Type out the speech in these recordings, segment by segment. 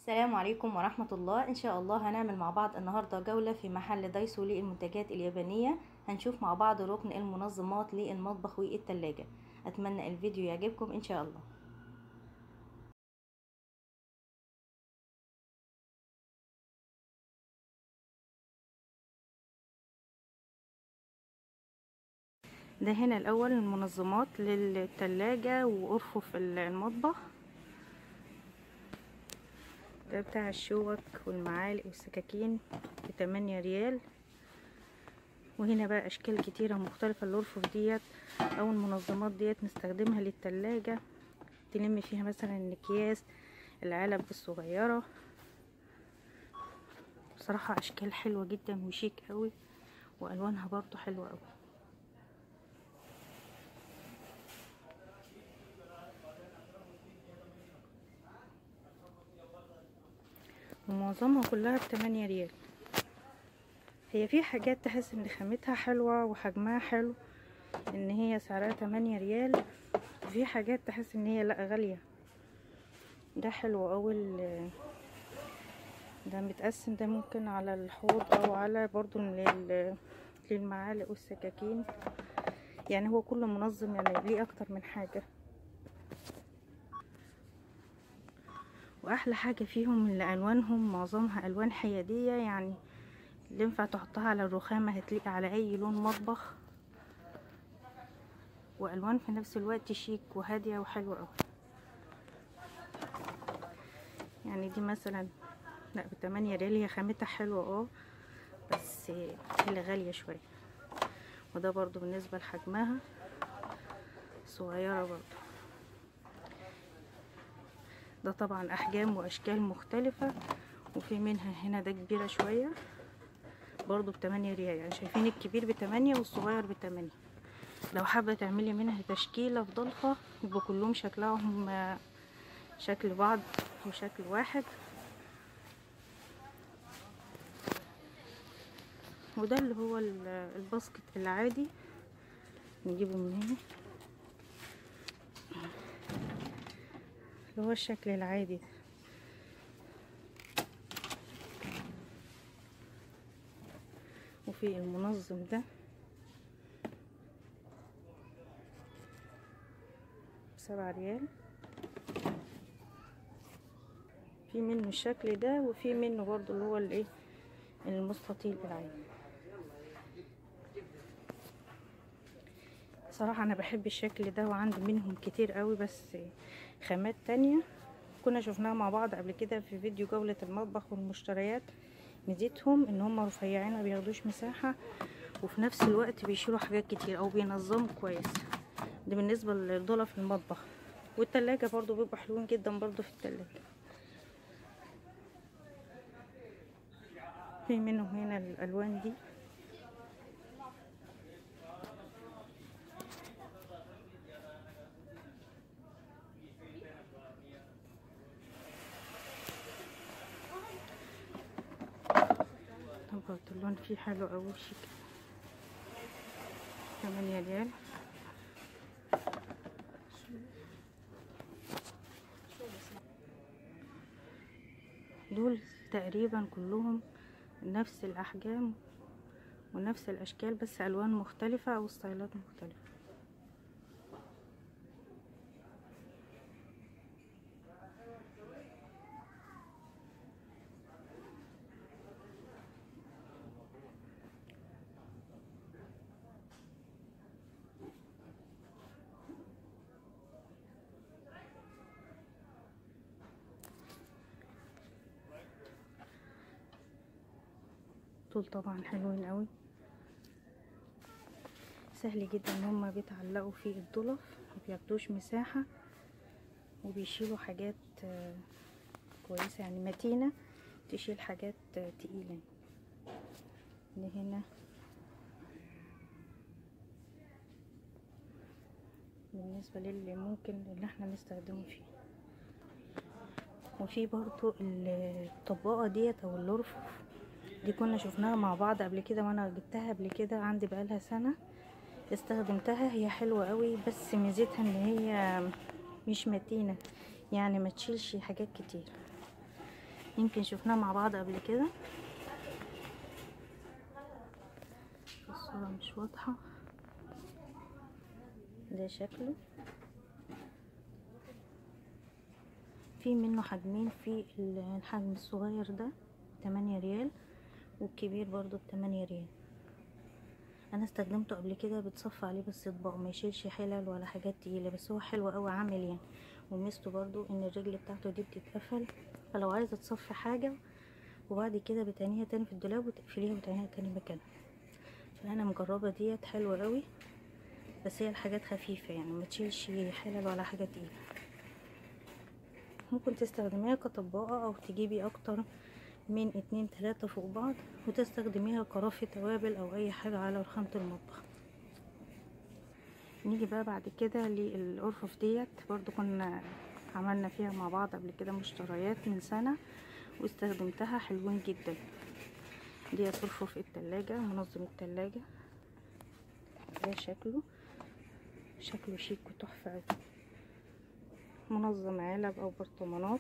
السلام عليكم ورحمة الله ان شاء الله هنعمل مع بعض النهاردة جولة في محل دايسو للمنتجات اليابانية هنشوف مع بعض ركن المنظمات للمطبخ والتلاجة اتمنى الفيديو يعجبكم ان شاء الله ده هنا الاول المنظمات للتلاجة وارفف المطبخ ده بتاع الشوك والمعالق والسكاكين بتمانية ريال وهنا بقى اشكال كتيرة مختلفة الارفف ديت او المنظمات ديت نستخدمها للتلاجة تلم فيها مثلا الاكياس العلب الصغيرة بصراحة اشكال حلوة جدا وشيك قوي والوانها برضو حلوة قوي ومعظمها كلها بتمانية ريال هي في حاجات تحس ان خامتها حلوة وحجمها حلو ان هي سعرها تمانية ريال وفي حاجات تحس ان هي لا غالية ده حلو اوي ده متقسم ده ممكن على الحوض او على برضو للمعالق والسكاكين يعني هو كله منظم يعني ليه اكتر من حاجة واحلى حاجة فيهم اللي الوانهم معظمها الوان حيادية يعني اللي ينفع تحطها على الرخامة هتليق على اي لون مطبخ والوان في نفس الوقت شيك وهادية وحلوة اوي يعني دي مثلا لا بتمانية ريال هي خامتها حلوة اه بس اللي غالية شوية وده برضو بالنسبة لحجمها صغيرة برضو ده طبعا احجام واشكال مختلفة وفي منها هنا ده كبيرة شوية برضو بتمانية ريال يعني شايفين الكبير بتمانية والصغير بتمانية لو حابة تعملي منها تشكيلة في ضلفة يبقوا كلهم شكلهم شكل بعض وشكل واحد وده اللي هو الباسكت العادي نجيبه من هنا اللي هو الشكل العادي وفي المنظم ده بسبعة ريال في منه الشكل ده وفي منه برضو اللي هو الايه المستطيل العادي صراحة انا بحب الشكل ده وعندي منهم كتير قوي بس خامات تانية كنا شفناها مع بعض قبل كده في فيديو جولة المطبخ والمشتريات ميزتهم ان هم رفيعين ما بياخدوش مساحة وفي نفس الوقت بيشيلوا حاجات كتير او بينظموا كويس ده بالنسبة للضلف المطبخ والتلاجة برضو بيبقوا حلوين جدا برضو في التلاجة في منهم هنا الالوان دي برضو اللون فيه حلو اوي شيك تمانية ريال دول تقريبا كلهم نفس الاحجام ونفس الاشكال بس الوان مختلفة او ستايلات مختلفة دول طبعا حلوين قوي سهل جدا ان هما بيتعلقوا في الضلف مبياخدوش مساحة وبيشيلوا حاجات كويسة يعني متينة تشيل حاجات تقيلة اللي هنا بالنسبة للي ممكن اللي احنا نستخدمه فيه وفي برضو الطباقة ديت او الارفف دي كنا شفناها مع بعض قبل كده وانا جبتها قبل كده عندي بقالها سنة استخدمتها هي حلوة قوي بس ميزتها ان هي مش متينة يعني ما تشيلش حاجات كتير يمكن شفناه مع بعض قبل كده الصورة مش واضحة ده شكله في منه حجمين في الحجم الصغير ده تمانية ريال والكبير برضو بتمانية ريال انا استخدمته قبل كده بتصفى عليه بس اطباق ما يشيلش حلل ولا حاجات تقيله بس هو حلو قوي عامل يعني وميزته برضو ان الرجل بتاعته دي بتتقفل فلو عايزه تصفي حاجه وبعد كده بتانيها تاني في الدولاب وتقفليها وتانيها تاني مكانها فانا مجربه ديت حلوه قوي بس هي الحاجات خفيفه يعني ما تشيلش حلل ولا حاجه تقيله ممكن تستخدميها كطباقه او تجيبي اكتر من اتنين تلاتة فوق بعض وتستخدميها كرافة توابل او اي حاجة على رخامة المطبخ نيجي بقى بعد كده للأرفف ديت برضو كنا عملنا فيها مع بعض قبل كده مشتريات من سنة واستخدمتها حلوين جدا ديت أرفف التلاجة منظم التلاجة ده شكله شكله شيك وتحفة منظم علب او برطمانات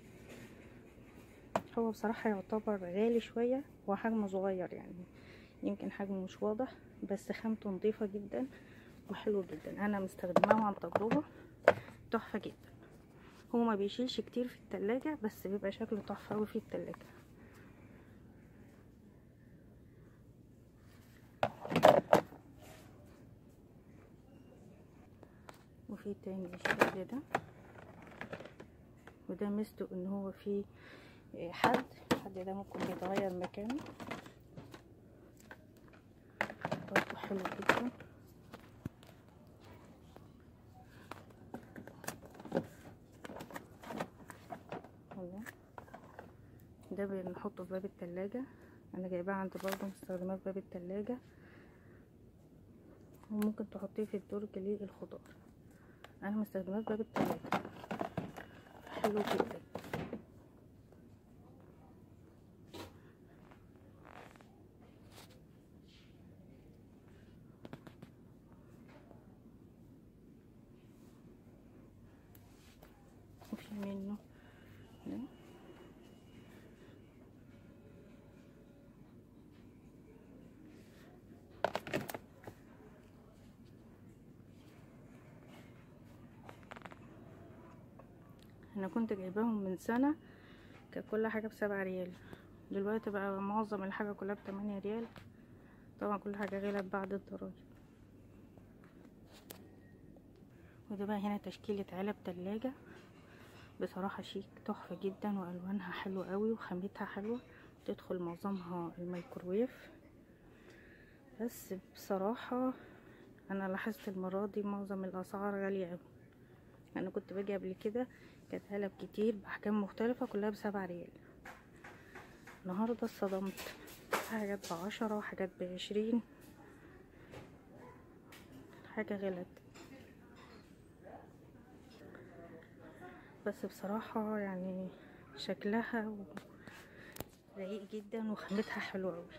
هو بصراحة يعتبر غالي شوية وحجمه صغير يعني يمكن حجمه مش واضح بس خامته نظيفة جدا وحلو جدا انا مستخدماه عن تجربة تحفة جدا هو ما بيشيلش كتير في التلاجة بس بيبقى شكله تحفة اوي في التلاجة وفي تاني الشكل ده وده ميزته ان هو فيه حد الحد ده ممكن يتغير مكانه برضه حلو جدا ده بنحطه في باب التلاجة انا جايباه عندي برضه مستخدماه في باب التلاجة وممكن تحطيه في الدرج للخضار انا مستخدماه في باب التلاجة حلو جدا وفي منه ده انا كنت جايباهم من سنة كان كل حاجة بسبعة ريال دلوقتي بقى معظم الحاجة كلها بتمانية ريال طبعا كل حاجة غلت بعد الضرايب وده بقى هنا تشكيلة علب تلاجة بصراحة شيك تحفة جدا والوانها حلوة قوي وخامتها حلوة تدخل معظمها الميكروويف بس بصراحة انا لاحظت المرة دي معظم الاسعار غالية قوي انا كنت باجي قبل كده كانت علب كتير باحجام مختلفة كلها بسبعة ريال النهاردة اتصدمت حاجات بعشرة وحاجات بعشرين حاجة غلت بس بصراحة يعني شكلها رقيق جدا وخامتها حلوة اوي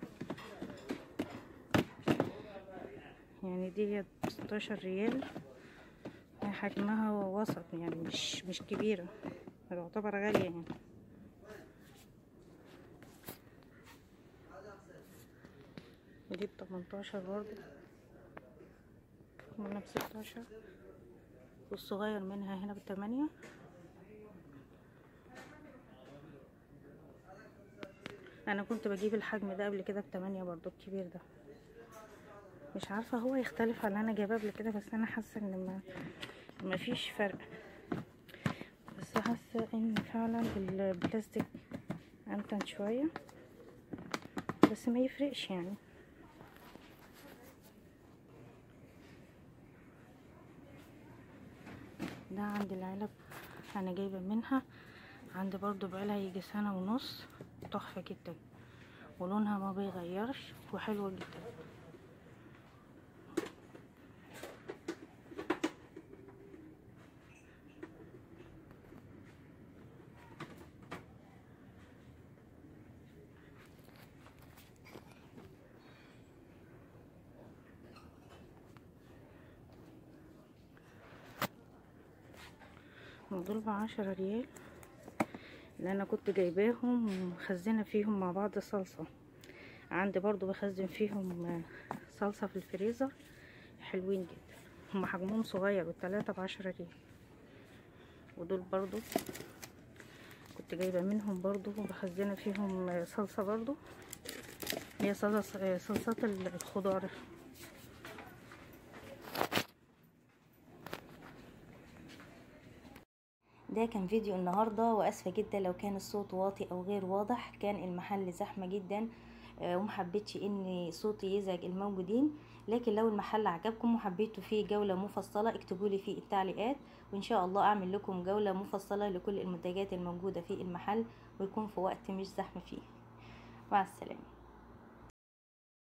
يعني دي ستاشر ريال حجمها وسط يعني مش مش كبيرة تعتبر غالية يعني ودي بتمنتاشر برضه منها بستاشر والصغير منها هنا بتمانية انا كنت بجيب الحجم ده قبل كده بتمانية برضو الكبير ده مش عارفة هو يختلف عن اللي انا جايباه قبل كده بس انا حاسة ان ما مفيش فرق بس حاسة ان فعلا البلاستيك امتن شوية بس ما يفرقش يعني ده عند العلب انا جايبه منها عندي برضو بقالها يجي سنه ونص تحفه جدا ولونها ما بيغيرش وحلوه جدا دول بعشرة ريال اللي انا كنت جايباهم ومخزنه فيهم مع بعض صلصه عندي برضو بخزن فيهم صلصه في الفريزر حلوين جدا هم حجمهم صغير والتلاتة بعشرة جنيه ودول برضو كنت جايبه منهم برضو وبخزنه فيهم صلصه برضو هي صلصه صلصات الخضار ده كان فيديو النهاردة واسفة جدا لو كان الصوت واطي او غير واضح كان المحل زحمة جدا ومحبتش ان صوتي يزعج الموجودين لكن لو المحل عجبكم وحبيتوا فيه جولة مفصلة اكتبولي في التعليقات وان شاء الله اعمل لكم جولة مفصلة لكل المنتجات الموجودة في المحل ويكون في وقت مش زحمة فيه مع السلامة